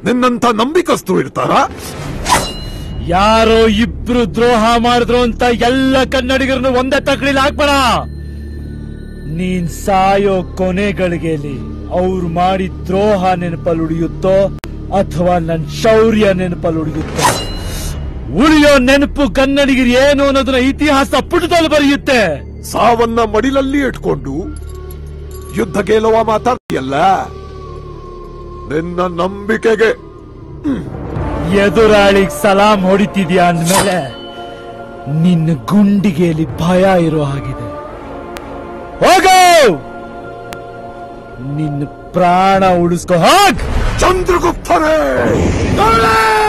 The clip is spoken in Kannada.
ನಿನ್ನಂತ ನಂಬಿಕಸ್ತು ಇರ್ತಾರ ಯಾರೋ ಇಬ್ರು ದ್ರೋಹ ಮಾಡಿದ್ರು ಅಂತ ಎಲ್ಲ ಕನ್ನಡಿಗರನ್ನು ಒಂದೇ ತಕ್ಕಳಿಲ್ ಹಾಕ್ಬೇಡ ನೀನ್ ಸಾಯೋ ಕೊನೆ ಗಳಿಗೆಲಿ ಅವ್ರು ಮಾಡಿದ ದ್ರೋಹ ನೆನಪಲ್ಲಿ ಉಳಿಯುತ್ತೋ ಅಥವಾ ನನ್ ಶೌರ್ಯ ನೆನಪಲ್ಲಿ ಉಳಿಯುತ್ತೋ ಉಳಿಯೋ ನೆನಪು ಕನ್ನಡಿಗರು ಏನು ಅನ್ನೋದನ್ನ ಇತಿಹಾಸ ಪುಟದಲ್ಲಿ ಬರೆಯುತ್ತೆ ಸಾವನ್ನ ಮಡಿಲಲ್ಲಿ ಇಟ್ಕೊಂಡು ಯುದ್ಧ ಗೆಲ್ಲುವ ಮಾತಾಡ್ತೀಯಲ್ಲ ನಿನ್ನ ನಂಬಿಕೆಗೆ ಎದುರಾಳಿಗ್ ಸಲಾಂ ಹೊಡಿತಿದ್ಯಾ ಅಂದ್ಮೇಲೆ ನಿನ್ನ ಗುಂಡಿಗೆಯಲ್ಲಿ ಭಯ ಇರೋ ಹಾಗಿದೆ ಹೋಗು ನಿನ್ನ ಪ್ರಾಣ ಉಳಿಸ್ಕೊ ಹೋಗ್ ಚಂದ್ರಗುಪ್ತರೇ